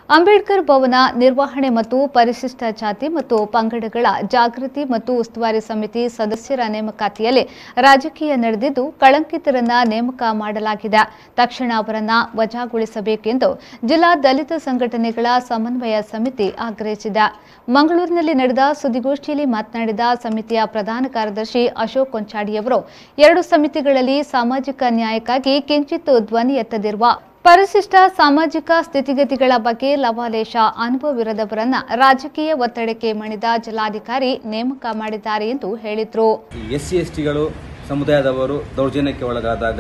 ಅಂಬೇಡ್ಕರ್ ಭವನ ನಿರ್ವಹಣೆ ಮತ್ತು ಪರಿಶಿಷ್ಟ ಜಾತಿ ಮತ್ತು ಪಂಗಡಗಳ ಜಾಗೃತಿ ಮತ್ತು ಉಸ್ತುವಾರಿ ಸಮಿತಿ ಸದಸ್ಯರ ನೇಮಕಾತಿಯಲ್ಲಿ ರಾಜಕೀಯ ನಡೆದಿದ್ದು ಕಳಂಕಿತರನ್ನ ನೇಮಕ ಮಾಡಲಾಗಿದೆ ತಕ್ಷಣ ಅವರನ್ನ ವಜಾಗೊಳಿಸಬೇಕೆಂದು ಜಿಲ್ಲಾ ದಲಿತ ಸಂಘಟನೆಗಳ ಸಮನ್ವಯ ಸಮಿತಿ ಆಗ್ರಹಿಸಿದೆ ಮಂಗಳೂರಿನಲ್ಲಿ ನಡೆದ ಸುದ್ದಿಗೋಷ್ಠಿಯಲ್ಲಿ ಮಾತನಾಡಿದ ಸಮಿತಿಯ ಪ್ರಧಾನ ಕಾರ್ಯದರ್ಶಿ ಅಶೋಕ್ ಕೊಂಚಾಡಿಯವರು ಎರಡು ಸಮಿತಿಗಳಲ್ಲಿ ಸಾಮಾಜಿಕ ನ್ಯಾಯಕ್ಕಾಗಿ ಕಿಂಚಿತ್ತು ಧ್ವನಿ ಎತ್ತದಿರುವ ಪರಿಶಿಷ್ಟ ಸಾಮಾಜಿಕ ಸ್ಥಿತಿಗತಿಗಳ ಬಗ್ಗೆ ಲವಾಲೇಶ ಅನುಭವವಿರದವರನ್ನ ರಾಜಕೀಯ ಒತ್ತಡಕ್ಕೆ ಮಣಿದ ಜಿಲ್ಲಾಧಿಕಾರಿ ನೇಮಕ ಮಾಡಿದ್ದಾರೆ ಎಂದು ಹೇಳಿದರು ಎಸ್ ಸಿ ಎಸ್ ಟಿಗಳು ಸಮುದಾಯದವರು ದೌರ್ಜನ್ಯಕ್ಕೆ ಒಳಗಾದಾಗ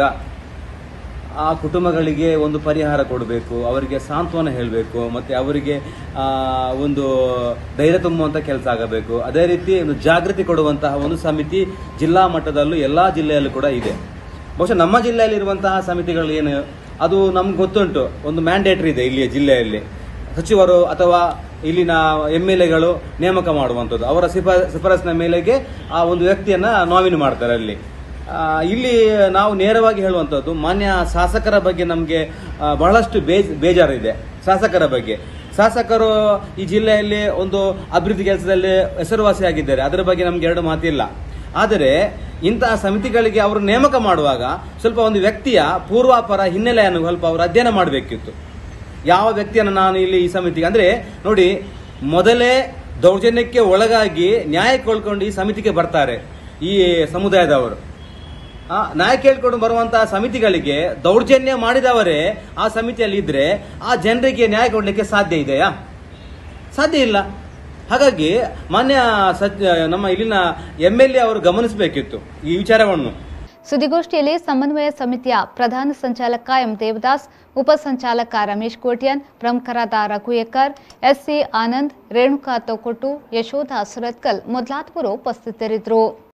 ಆ ಕುಟುಂಬಗಳಿಗೆ ಒಂದು ಪರಿಹಾರ ಕೊಡಬೇಕು ಅವರಿಗೆ ಸಾಂತ್ವನ ಹೇಳಬೇಕು ಮತ್ತು ಅವರಿಗೆ ಆ, ಒಂದು ಧೈರ್ಯ ತುಂಬುವಂಥ ಕೆಲಸ ಆಗಬೇಕು ಅದೇ ರೀತಿ ಒಂದು ಜಾಗೃತಿ ಕೊಡುವಂತಹ ಒಂದು ಸಮಿತಿ ಜಿಲ್ಲಾ ಮಟ್ಟದಲ್ಲೂ ಎಲ್ಲ ಜಿಲ್ಲೆಯಲ್ಲೂ ಕೂಡ ಇದೆ ಬಹುಶಃ ನಮ್ಮ ಜಿಲ್ಲೆಯಲ್ಲಿರುವಂತಹ ಸಮಿತಿಗಳು ಏನು ಅದು ನಮ್ಗೆ ಗೊತ್ತುಂಟು ಒಂದು ಮ್ಯಾಂಡೇಟ್ರಿ ಇದೆ ಇಲ್ಲಿಯ ಜಿಲ್ಲೆಯಲ್ಲಿ ಸಚಿವರು ಅಥವಾ ಇಲ್ಲಿನ ಎಮ್ ಎಲ್ ಎಗಳು ನೇಮಕ ಮಾಡುವಂಥದ್ದು ಅವರ ಶಿಫಾ ಶಿಫಾರಸಿನ ಮೇಲೆಗೆ ಆ ಒಂದು ವ್ಯಕ್ತಿಯನ್ನ ನಾಮಿನಿ ಮಾಡ್ತಾರೆ ಅಲ್ಲಿ ಆ, ಇಲ್ಲಿ ನಾವು ನೇರವಾಗಿ ಹೇಳುವಂಥದ್ದು ಮಾನ್ಯ ಶಾಸಕರ ಬಗ್ಗೆ ನಮಗೆ ಬಹಳಷ್ಟು ಬೇಜ್ ಬೇಜಾರಿದೆ ಶಾಸಕರ ಬಗ್ಗೆ ಶಾಸಕರು ಈ ಜಿಲ್ಲೆಯಲ್ಲಿ ಒಂದು ಅಭಿವೃದ್ಧಿ ಕೆಲಸದಲ್ಲಿ ಹೆಸರುವಾಸಿಯಾಗಿದ್ದಾರೆ ಅದರ ಬಗ್ಗೆ ನಮ್ಗೆ ಎರಡು ಮಾತಿಲ್ಲ ಆದರೆ ಇಂತಹ ಸಮಿತಿಗಳಿಗೆ ಅವರು ನೇಮಕ ಮಾಡುವಾಗ ಸ್ವಲ್ಪ ಒಂದು ವ್ಯಕ್ತಿಯ ಪೂರ್ವಾಪರ ಹಿನ್ನೆಲೆಯನ್ನು ಸ್ವಲ್ಪ ಅವರು ಅಧ್ಯಯನ ಮಾಡಬೇಕಿತ್ತು ಯಾವ ವ್ಯಕ್ತಿಯನ್ನು ನಾನು ಇಲ್ಲಿ ಈ ಸಮಿತಿಗೆ ಅಂದ್ರೆ ನೋಡಿ ಮೊದಲೇ ದೌರ್ಜನ್ಯಕ್ಕೆ ಒಳಗಾಗಿ ನ್ಯಾಯ ಕೇಳ್ಕೊಂಡು ಈ ಸಮಿತಿಗೆ ಬರ್ತಾರೆ ಈ ಸಮುದಾಯದವರು ಆ ನ್ಯಾಯ ಕೇಳ್ಕೊಂಡು ಬರುವಂತಹ ಸಮಿತಿಗಳಿಗೆ ದೌರ್ಜನ್ಯ ಮಾಡಿದವರೇ ಆ ಸಮಿತಿಯಲ್ಲಿ ಇದ್ರೆ ಆ ಜನರಿಗೆ ನ್ಯಾಯ ಕೊಡ್ಲಿಕ್ಕೆ ಸಾಧ್ಯ ಇದೆಯಾ ಸಾಧ್ಯ ಇಲ್ಲ ಹಾಗಾಗಿ ಮಾನ್ಯ ಸಚ್ ನಮ್ಮ ಇಲ್ಲಿನ ಎಂ ಎಲ್ ಎ ಅವರು ಗಮನಿಸಬೇಕಿತ್ತು ಈ ವಿಚಾರವನ್ನು ಸುದ್ದಿಗೋಷ್ಠಿಯಲ್ಲಿ ಸಮನ್ವಯ ಸಮಿತಿಯ ಪ್ರಧಾನ ಸಂಚಾಲಕ ಎಂ ದೇವದಾಸ್ ಉಪ ಸಂಚಾಲಕ ರಮೇಶ್ ಕೋಟ್ಯನ್ ಪ್ರಮುಖರಾದ ರಘುಯಕರ್ ಎಸ್ಸಿ ಆನಂದ್ ರೇಣುಕಾ ತೊಕೊಟ್ಟು ಯಶೋಧ ಸುರತ್ಕಲ್ ಮೊದಲಾದವರು ಉಪಸ್ಥಿತರಿದ್ದರು